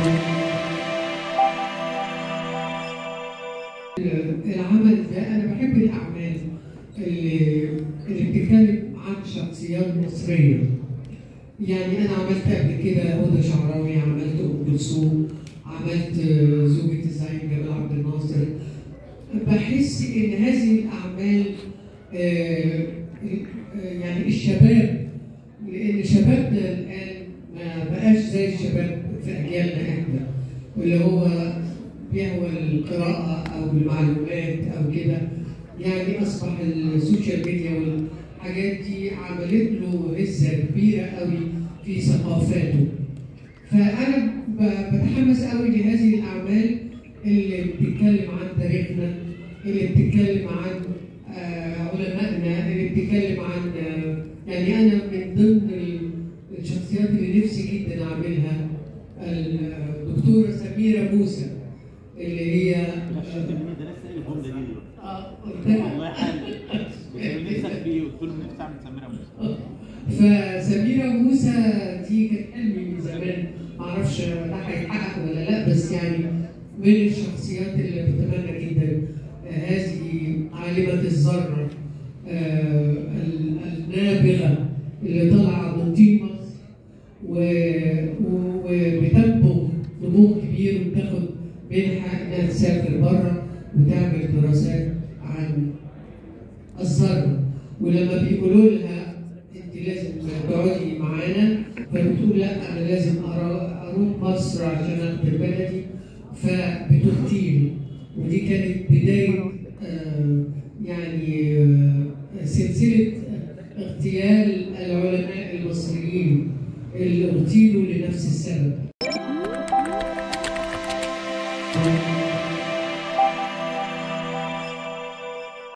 العمل ده انا بحب الاعمال اللي اللي بتتكلم عن شخصيات مصريه يعني انا عملت قبل كده هدى شعراوي عملت ام كلثوم عملت آه، زوجة الزعيم جمال عبد الناصر بحس ان هذه الاعمال آه، آه، يعني الشباب لان شبابنا الان ما بقاش زي الشباب في اجيالنا احنا واللي هو بيهوى القراءة أو المعلومات أو كده يعني أصبح السوشيال ميديا والحاجات دي عملت له هزة كبيرة قوي في ثقافاته فأنا ب- بتحمس قوي لهذه الأعمال اللي بتتكلم عن تاريخنا اللي بتتكلم عن آه، علمائنا اللي بتتكلم عن آه، يعني أنا من ضمن ال- الشخصيات اللي نفسي جدا أعملها الدكتورة سميرة موسى اللي هي غشيت مني ده لسه قايل الجمله دي دلوقتي آه، قلتها والله حاجه كنت نفسك فيه قلت له نفسي اعمل سميره موسى فسميرة موسى دي كانت حلمي من زمان معرفش ده هيتحقق ولا لا بس يعني من الشخصيات اللي بتمنى جدا آه، هذه عالمة الذرة آه، ال- النابغة اللي طالعة من طين مصر و- و- وبتنبغ نمو كبير وبتاخد منحة إنها تسافر بره وتعمل دراسات عن الذرة ولما بيقولوا لها انت لازم تقعدي معانا فبتقول لا انا لازم أرا- اروح مصر عشان اخدم بلدي فبتغتيل ودي كانت بدايه آه، يعني آه، سلسله اغتيال العلماء المصريين اللي اغتيلوا لنفس السبب.